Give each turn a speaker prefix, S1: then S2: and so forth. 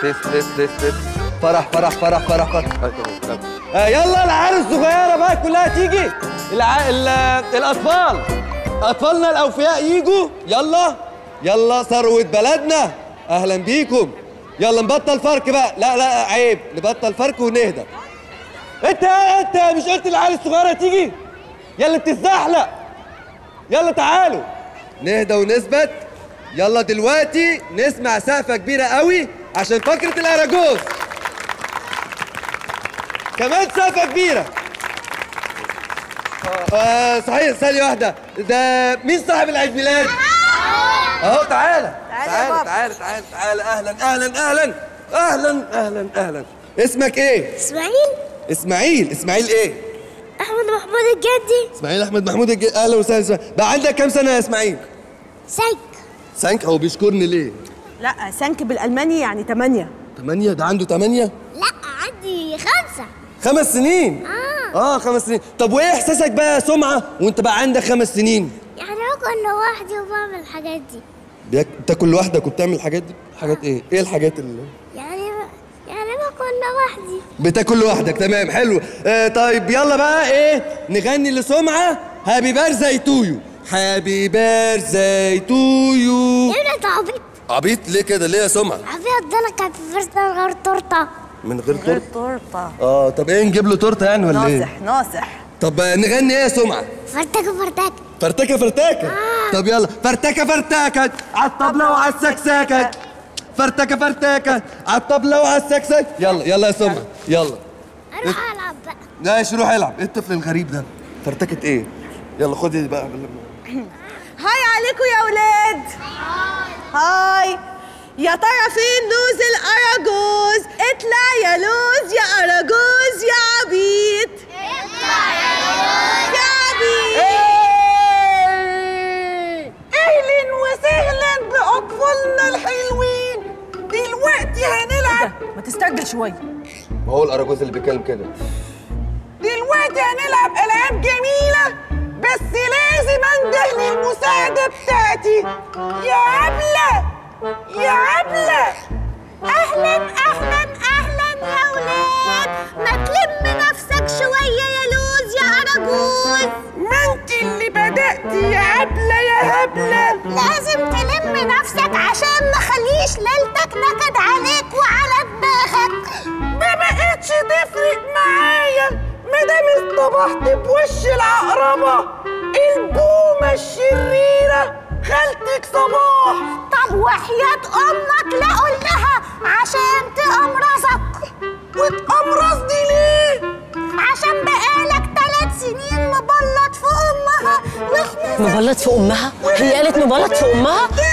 S1: لف لف لف لف فرح فرح فرح فرح فرح
S2: آه يلا العيال الصغيره بقى كلها تيجي الع... ال... الاطفال اطفالنا الاوفياء يجوا يلا يلا ثروه بلدنا اهلا بيكم يلا نبطل فرق بقى لا لا عيب نبطل فرق ونهدى انت انت مش قلت العيال الصغيره تيجي يلا بتتزحلق يلا تعالوا نهدى ونثبت يلا دلوقتي نسمع سقفه كبيره قوي عشان فقره الاراجوز كمان سقفه كبيره آه صحيح ثانيه واحده ده مين صاحب العيد ميلاد اهو تعالى
S3: تعالى يا
S2: تعالى
S3: بابا.
S2: تعالى تعالى تعالى اهلا اهلا اهلا اهلا اهلا اهلا اسمك ايه
S4: اسماعيل
S2: اسماعيل اسماعيل ايه
S4: احمد محمود الجدي
S2: اسماعيل احمد محمود الج... اهلا وسهلا إسماعيل. بقى عندك كام سنه يا اسماعيل
S4: سيك
S2: سانك هو بيشكرني ليه
S3: لا سانك بالالماني يعني 8
S2: ثمانية ده عنده ثمانية
S4: لا عندي خمسة
S2: خمس سنين
S4: اه
S2: اه خمس سنين طب وايه احساسك بقى يا سمعة وانت بقى عندك خمس سنين
S4: يعني باكل لوحدي وبعمل الحاجات دي
S2: بياك... بتاكل لوحدك وبتعمل الحاجات دي حاجات ايه ايه الحاجات اللي
S4: يعني يعني باكل لوحدي
S2: بتاكل لوحدك تمام حلو آه طيب يلا بقى ايه نغني لسمعة هابي بيرثداي تو يو هابي بيرثداي تو يو
S4: ايه ده عبيط
S2: عبيط ليه كده ليه يا سمعة
S4: عبيط ده انا كان في فرصة من غير تورته
S2: من غير
S3: غير
S2: تورته
S3: تورته
S2: اه طب ايه نجيب له تورته يعني ولا ايه
S3: ناصح ناصح
S2: طب آه، نغني ايه يا سمعة
S4: فرتكه فرتكه
S2: فرتكه فرتكه طب يلا فرتكه فرتكه على الطبله وعلى السكسكه فرتكه فرتكه على الطبله وعلى السكسكه يلا يلا يا سمعة يلا
S4: اروح العب بقى
S2: ماشي روح العب ايه الطفل الغريب ده فرتكه ايه يلا خدي بقى
S3: هاي عليكم يا ولاد هاي يا ترى فين لوز الاراجوز اطلع يا لوز يا اراجوز يا عبيط اطلع يا لوز يا عبيط اهلا وسهلا باطفالنا الحلوين دلوقتي هنلعب ما تستعجل شويه
S2: ما هو الاراجوز اللي بيتكلم كده
S3: دلوقتي هنلعب العاب جميله بس لازم انده للمساعده بتاعتي يا عبله يا عبله
S4: اهلا اهلا اهلا يا ولاد ما تلم نفسك شويه يا لوز يا اراجوز
S3: ما انت اللي بدأتي يا عبله يا هبله
S4: لازم تلم نفسك عشان ما خليش ليلتك نكد عليك وعلى دماغك
S3: ما بقتش تفرق معايا ما دام اصطبحت بوش العقربه البومه الشريره خالتك صباح
S4: طب وحياة أمك لا قول لها عشان تقمرصك
S3: وتقمرص دي ليه
S4: عشان بقالك ثلاث سنين مبلط في أمها واحنا
S5: مبلط في امها هي قالت مبلط في امها